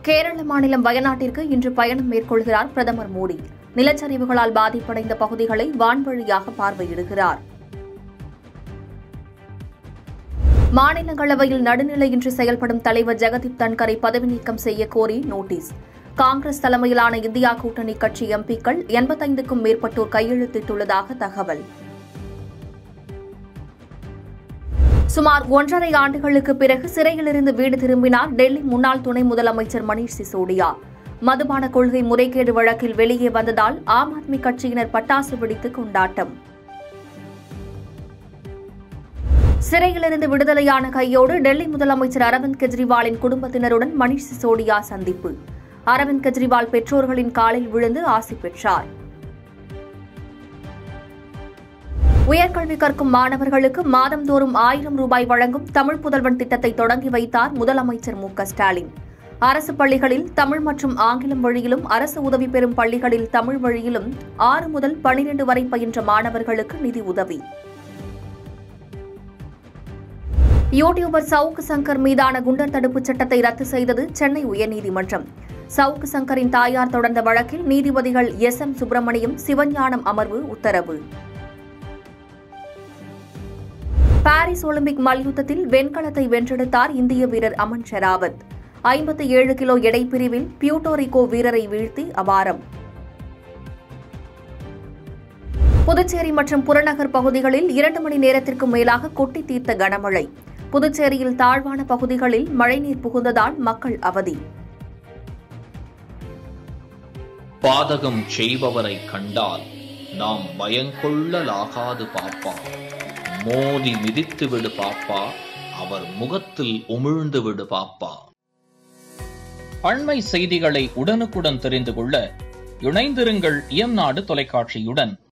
கேரள மாநிலம் வயநாட்டிற்கு இன்று பயணம் மேற்கொள்கிறார் பிரதமர் மோடி நிலச்சரிவுகளால் பாதிப்படைந்த பகுதிகளை வான்வழியாக பார்வையிடுகிறார் மாநிலங்களவையில் நடுநிலையின்றி செயல்படும் தலைவர் ஜெகதீப் தன்கரை பதவி நீக்கம் செய்ய கோரி நோட்டீஸ் காங்கிரஸ் தலைமையிலான இந்தியா கூட்டணி கட்சி எம்பிக்கள் எண்பத்தைந்துக்கும் மேற்பட்டோர் கையெழுத்திட்டுள்ளதாக தகவல் சுமார் ஒன்றரை ஆண்டுகளுக்கு பிறகு சிறையிலிருந்து வீடு திரும்பினார் டெல்லி முன்னாள் துணை முதலமைச்சர் மணீஷ் சிசோடியா மதுபான கொள்கை முறைகேடு வழக்கில் வெளியே வந்ததால் ஆம் ஆத்மி கட்சியினர் பட்டாசு வெடித்து கொண்டாட்டம் சிறையிலிருந்து விடுதலையான கையோடு டெல்லி முதலமைச்சர் அரவிந்த் கெஜ்ரிவாலின் குடும்பத்தினருடன் மணீஷ் சிசோடியா சந்திப்பு அரவிந்த் கெஜ்ரிவால் பெற்றோர்களின் காலில் விழுந்து ஆசி பெற்றார் உயர்கல்வி கற்கும் மாணவர்களுக்கு மாதந்தோறும் ஆயிரம் ரூபாய் வழங்கும் தமிழ் புதல்வன் திட்டத்தை தொடங்கி வைத்தார் முதலமைச்சர் மு க ஸ்டாலின் அரசு பள்ளிகளில் தமிழ் மற்றும் ஆங்கிலம் வழியிலும் அரசு உதவி பெறும் பள்ளிகளில் தமிழ் வழியிலும் ஆறு முதல் பனிரெண்டு வரை பயின்ற மாணவர்களுக்கு நிதி உதவி யூடியூபர் சவுக்கு சங்கர் மீதான குண்டர் தடுப்புச் சட்டத்தை ரத்து செய்தது சென்னை உயர்நீதிமன்றம் சவுக்கு சங்கரின் தாயார் தொடர்ந்த வழக்கில் நீதிபதிகள் எஸ் எம் சுப்பிரமணியம் சிவஞானம் அமர்வு உத்தரவு பாரிஸ் ஒலிம்பிக் மல்யுத்தத்தில் வெண்கலத்தை வென்றெடுத்தார் இந்திய வீரர் அமன் ஷெராவத் ஐம்பத்தி ஏழு கிலோ எடை பிரிவில் பியூட்டோரிகோ வீரரை வீழ்த்தி அபாரம் புதுச்சேரி மற்றும் புறநகர் பகுதிகளில் இரண்டு மணி நேரத்திற்கு மேலாக கொட்டி தீர்த்த கனமழை புதுச்சேரியில் தாழ்வான பகுதிகளில் மழைநீர் புகுந்ததால் மக்கள் அவதி பாதகம் செய்பவரை கண்டால் நாம் பயங்கொள்ளலாகாது பாப்பா மோதி மிதித்து விடு பாப்பா அவர் முகத்தில் உமிழ்ந்து விடு பாப்பா அண்மை செய்திகளை உடனுக்குடன் தெரிந்து கொள்ள இணைந்திருங்கள் இயம்நாடு தொலைக்காட்சியுடன்